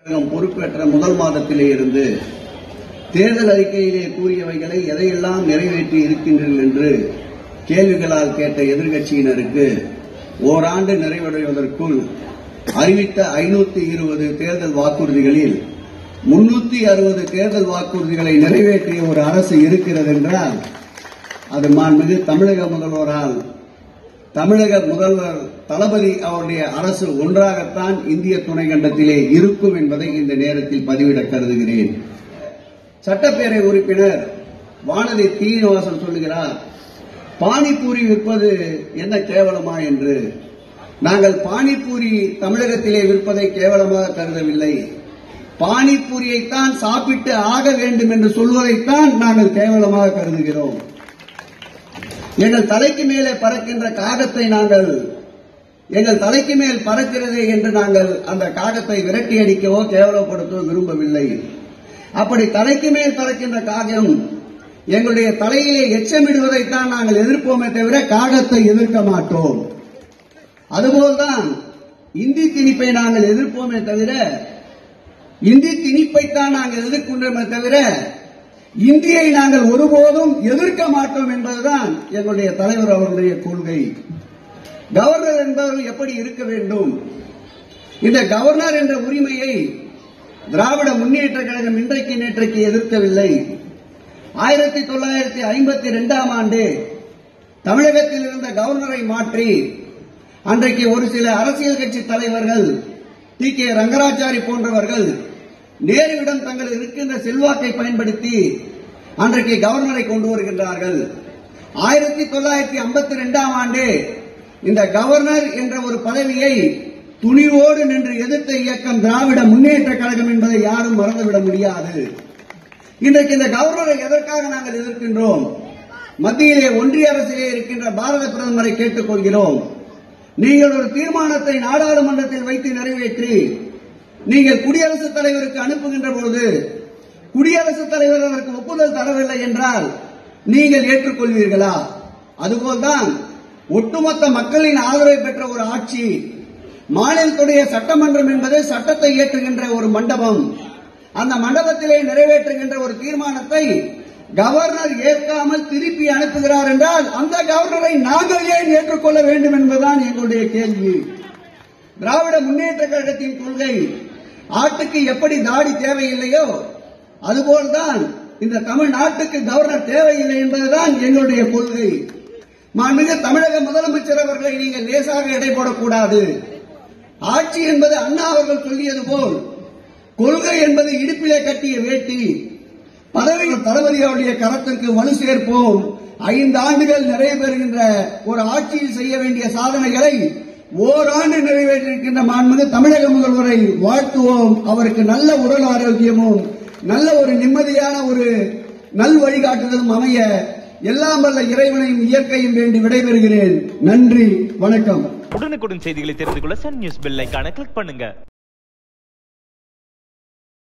தமிழகம் பொறுப்பேற்ற முதல் மாதத்திலே இருந்து தேர்தல் அறிக்கையிலே கூறியவைகளை எதையெல்லாம் நிறைவேற்றி இருக்கின்றீர்கள் என்று கேள்விகளால் கேட்ட எதிர்க்கட்சியினருக்கு ஓராண்டு நிறைவடைவதற்குள் அறிவித்த ஐநூத்தி இருபது தேர்தல் வாக்குறுதிகளில் முன்னூத்தி அறுபது தேர்தல் வாக்குறுதிகளை நிறைவேற்றிய ஒரு அரசு இருக்கிறது என்றால் அது மாண்புமிகு தமிழக முதல்வரால் தமிழக முதல்வர் தளபதி அவருடைய அரசு ஒன்றாகத்தான் இந்திய துணைக்கண்டத்திலே இருக்கும் என்பதை இந்த நேரத்தில் பதிவிட கருதுகிறேன் சட்டப்பேரவை உறுப்பினர் வானதி தீனிவாசன் சொல்லுகிறார் பானிபூரி விற்பது என்ன கேவலமா என்று நாங்கள் பானிபூரி தமிழகத்திலே விற்பதை கேவலமாக கருதவில்லை பானிபூரியைத்தான் சாப்பிட்டு ஆக வேண்டும் என்று சொல்வதைத்தான் நாங்கள் கேவலமாக கருதுகிறோம் எங்கள் தலைக்கு மேலே பறக்கின்ற காகத்தை நாங்கள் எங்கள் தலைக்கு மேல் பறக்கிறது என்று நாங்கள் அந்த காகத்தை விரட்டி அடிக்கவோ கேவலப்படுத்தவோ விரும்பவில்லை அப்படி தலைக்கு மேல் பறக்கின்ற காகம் எங்களுடைய தலையிலே எச்சமிடுவதைத்தான் நாங்கள் எதிர்ப்போமே தவிர காகத்தை எதிர்க்க மாட்டோம் அதுபோல்தான் இந்தி திணிப்பை நாங்கள் எதிர்ப்போமே தவிர இந்தி திணிப்பைத்தான் நாங்கள் எதிர்க்கின்றோமே தவிர இந்தியை நாங்கள் ஒருபோதும் எதிர்க்க மாட்டோம் என்பதுதான் எங்களுடைய தலைவர் அவருடைய கொள்கை கவர்னர் என்பவர்கள் எப்படி இருக்க வேண்டும் இந்த கவர்னர் என்ற உரிமையை திராவிட முன்னேற்ற கழகம் இன்றைக்கு நேற்றைக்கு எதிர்க்கவில்லை ஆயிரத்தி தொள்ளாயிரத்தி ஐம்பத்தி இரண்டாம் ஆண்டு தமிழகத்தில் இருந்த கவர்னரை மாற்றி அன்றைக்கு ஒரு சில அரசியல் கட்சி தலைவர்கள் டி கே ரங்கராச்சாரி போன்றவர்கள் நேருவிடம் தங்கள் இருக்கின்ற செல்வாக்கை பயன்படுத்தி அன்றைக்கு கவர்னரை கொண்டு வருகின்றார்கள் ஆயிரத்தி தொள்ளாயிரத்தி ஐம்பத்தி ரெண்டாம் ஆண்டு இந்த கவர்னர் என்ற ஒரு பதவியை துணிவோடு நின்று எதிர்த்த இயக்கம் திராவிட முன்னேற்ற கழகம் என்பதை யாரும் மறந்துவிட முடியாது இன்றைக்கு இந்த கவர்னரை எதற்காக நாங்கள் எதிர்க்கின்றோம் மத்தியிலே ஒன்றிய அரசிலே இருக்கின்ற பாரத பிரதமரை கேட்டுக்கொள்கிறோம் நீங்கள் ஒரு தீர்மானத்தை நாடாளுமன்றத்தில் வைத்து நிறைவேற்றி நீங்கள் குடியரசுத் தலைவருக்கு அனுப்புகின்ற போது குடியரசுத் தலைவர் அதற்கு ஒப்புதல் தரவில்லை என்றால் நீங்கள் ஏற்றுக்கொள்வீர்களா அதுபோல்தான் ஒட்டுமொத்த மக்களின் ஆதரவை பெற்ற ஒரு ஆட்சி மாநிலத்துடைய சட்டமன்றம் என்பது சட்டத்தை இயற்றுகின்ற ஒரு மண்டபம் அந்த மண்டபத்திலே நிறைவேற்றுகின்ற ஒரு தீர்மானத்தை கவர்னர் ஏற்காமல் திருப்பி அனுப்புகிறார் என்றால் அந்த கவர்னரை நாங்கள் ஏன் ஏற்றுக்கொள்ள வேண்டும் என்பதுதான் எங்களுடைய கேள்வி திராவிட முன்னேற்ற கழகத்தின் கொள்கை ஆட்டுக்கு எப்படி தாடி தேவையில்லையோ அதுபோல்தான் இந்த தமிழ்நாட்டுக்கு கவர்னர் தேவையில்லை என்பதுதான் எங்களுடைய கொள்கை மாண்புமிகு தமிழக முதலமைச்சர் அவர்களை நீங்கள் லேசாக எடை போடக்கூடாது ஆட்சி என்பது அண்ணா அவர்கள் சொல்லியது போல் கொள்கை என்பது இடுப்பிலே கட்டிய வேட்டி பதவி தளபதி அவருடைய கரத்திற்கு வலு சேர்ப்போம் ஐந்து ஆண்டுகள் நிறைவேறுகின்ற ஒரு ஆட்சியில் செய்ய வேண்டிய சாதனைகளை ஓராண்டு நிறைவேற்றிருக்கின்ற மாண்புமிகு தமிழக முதல்வரை வாழ்த்துவோம் அவருக்கு நல்ல உடல் ஆரோக்கியமும் நல்ல ஒரு நிம்மதியான ஒரு நல் வழிகாட்டுதலும் அமைய எல்லாம் வல்ல இறைவனையும் இயற்கையும் வேண்டி விடைபெறுகிறேன் நன்றி வணக்கம் உடனுக்குடன் செய்திகளை தெரிந்து கொள்ள சன் நியூஸ் பெல் ஐகானை கிளிக் பண்ணுங்க